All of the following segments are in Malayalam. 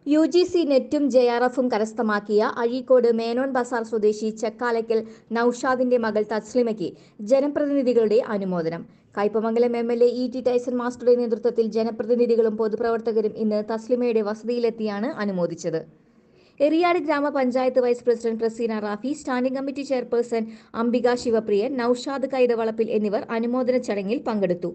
യു ജി സി നെറ്റും ജെ ആർ എഫും കരസ്ഥമാക്കിയ അഴീക്കോട് മേനോൻ ബസാർ സ്വദേശി ചക്കാലയ്ക്കൽ നൌഷാദിന്റെ മകൾ തസ്ലിമയ്ക്ക് ജനപ്രതിനിധികളുടെ അനുമോദനം Kaipamangalam M L A E T Tyson മാസ്റ്ററുടെ നേതൃത്വത്തിൽ ജനപ്രതിനിധികളും പൊതുപ്രവർത്തകരും ഇന്ന് തസ്ലിമയുടെ വസതിയിലെത്തിയാണ് അനുമോദിച്ചത് എറിയാട് ഗ്രാമപഞ്ചായത്ത് vice president Praseena Rafi standing committee chairperson Ambika Sivapriyan Noushad കൈതവളപ്പിൽ എന്നിവർ അനുമോദന ചടങ്ങിൽ പങ്കെടുത്തു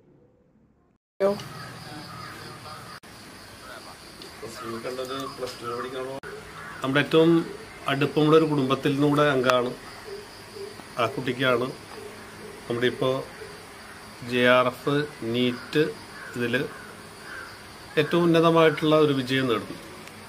നമ്മുടെ ഏറ്റവും അടുപ്പമുള്ള ഒരു കുടുംബത്തിൽ നിന്നൂടെ അംഗമാണ് ആ കുട്ടിക്കാണ് നമ്മുടെ ഇപ്പോൾ ജെ ആർ എഫ് നീറ്റ് ഇതിൽ ഏറ്റവും ഉന്നതമായിട്ടുള്ള ഒരു വിജയം നേടുന്നു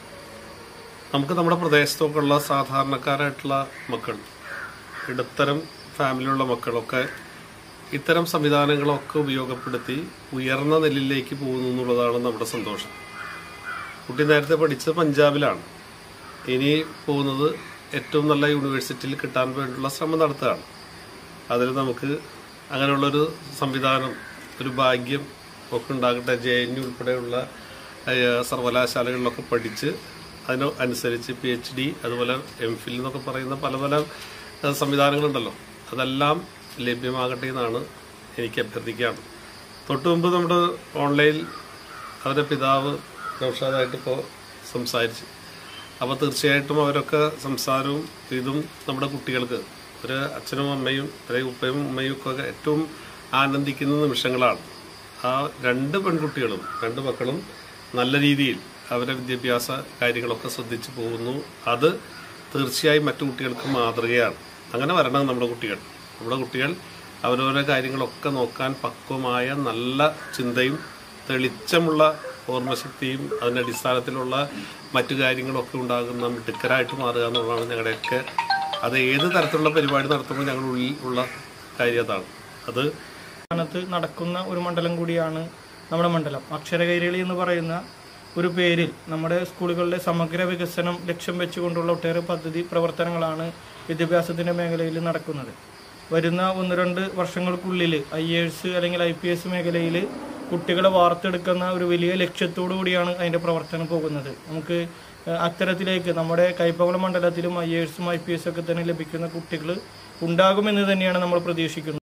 നമുക്ക് നമ്മുടെ പ്രദേശത്തൊക്കെ ഉള്ള സാധാരണക്കാരായിട്ടുള്ള മക്കൾ ഇടത്തരം ഫാമിലിയുള്ള മക്കളൊക്കെ ഇത്തരം സംവിധാനങ്ങളൊക്കെ ഉപയോഗപ്പെടുത്തി ഉയർന്ന നെല്ലിലേക്ക് പോകുന്നു എന്നുള്ളതാണ് നമ്മുടെ സന്തോഷം കുട്ടി നേരത്തെ പഠിച്ചത് പഞ്ചാബിലാണ് ഇനി പോകുന്നത് ഏറ്റവും നല്ല യൂണിവേഴ്സിറ്റിയിൽ കിട്ടാൻ വേണ്ടിയുള്ള ശ്രമം നടത്തുകയാണ് അതിൽ നമുക്ക് അങ്ങനെയുള്ളൊരു സംവിധാനം ഒരു ഭാഗ്യം ഒക്കെ ഉണ്ടാകട്ടെ ജെ എൻ യു ഉൾപ്പെടെയുള്ള ഏഹ്, സർവകലാശാലകളിലൊക്കെ പഠിച്ച് അതിന് അനുസരിച്ച് പി എച്ച് ഡി അതുപോലെ എം ഫിൽ എന്നൊക്കെ പറയുന്ന പല പല ഏഹ്, സംവിധാനങ്ങളുണ്ടല്ലോ അതെല്ലാം ലഭ്യമാകട്ടെ എന്നാണ് എനിക്ക് അഭ്യർത്ഥിക്കുകയാണ് തൊട്ടു മുമ്പ് നമ്മുടെ ഓൺലൈനിൽ അവരുടെ പിതാവ് നൗഷാദായിട്ട് ഇപ്പോൾ സംസാരിച്ചു അപ്പോൾ തീർച്ചയായിട്ടും അവരൊക്കെ സംസാരവും ഇതും നമ്മുടെ കുട്ടികൾക്ക് ഒരു അച്ഛനും അമ്മയും അല്ലെങ്കിൽ ഉപ്പയും ഉമ്മയും ഒക്കെ ഏറ്റവും ആനന്ദിക്കുന്ന നിമിഷങ്ങളാണ് ആ രണ്ട് പെൺകുട്ടികളും രണ്ട് മക്കളും നല്ല രീതിയിൽ അവരുടെ വിദ്യാഭ്യാസ കാര്യങ്ങളൊക്കെ ശ്രദ്ധിച്ചു പോകുന്നു അത് തീർച്ചയായും മറ്റു കുട്ടികൾക്ക് മാതൃകയാണ് അങ്ങനെ വരണം നമ്മുടെ കുട്ടികൾ നമ്മുടെ കുട്ടികൾ അവരവരുടെ കാര്യങ്ങളൊക്കെ നോക്കാൻ പക്വമായ നല്ല ചിന്തയും തെളിച്ചമുള്ള ഓർമ്മശക്തിയും അതിൻ്റെ അടിസ്ഥാനത്തിലുള്ള മറ്റു കാര്യങ്ങളൊക്കെ ഉണ്ടാകുന്ന മിടുക്കരായിട്ട് മാറുക എന്നുള്ളതാണ് ഞങ്ങളുടെയൊക്കെ അത് ഏത് തരത്തിലുള്ള പരിപാടി നടത്തുമ്പോൾ ഞങ്ങളുടെ ഉള്ളിൽ ഉള്ള കാര്യം അതാണ് അത് സ്ഥാനത്ത് നടക്കുന്ന ഒരു മണ്ഡലം കൂടിയാണ് നമ്മുടെ മണ്ഡലം അക്ഷരകൈരളി എന്ന് പറയുന്ന ഒരു പേരിൽ നമ്മുടെ സ്കൂളുകളുടെ സമഗ്ര വികസനം ലക്ഷ്യം വെച്ചുകൊണ്ടുള്ള ഒട്ടേറെ പദ്ധതി പ്രവർത്തനങ്ങളാണ് വിദ്യാഭ്യാസത്തിൻ്റെ മേഖലയിൽ നടക്കുന്നത് വരുന്ന ഒന്ന് രണ്ട് വർഷങ്ങൾക്കുള്ളിൽ ഐ എസ് അല്ലെങ്കിൽ ഐ പി എസ് മേഖലയിൽ കുട്ടികളെ വാർത്തെടുക്കുന്ന ഒരു വലിയ ലക്ഷ്യത്തോടു കൂടിയാണ് അതിൻ്റെ പ്രവർത്തനം പോകുന്നത് നമുക്ക് ഏഹ്, അത്തരത്തിലേക്ക് നമ്മുടെ കൈപ്പകുളം മണ്ഡലത്തിലും ഐ എസും ഐ പി എസ് ഒക്കെ തന്നെ ലഭിക്കുന്ന കുട്ടികൾ ഉണ്ടാകുമെന്ന് തന്നെയാണ് നമ്മൾ പ്രതീക്ഷിക്കുന്നത്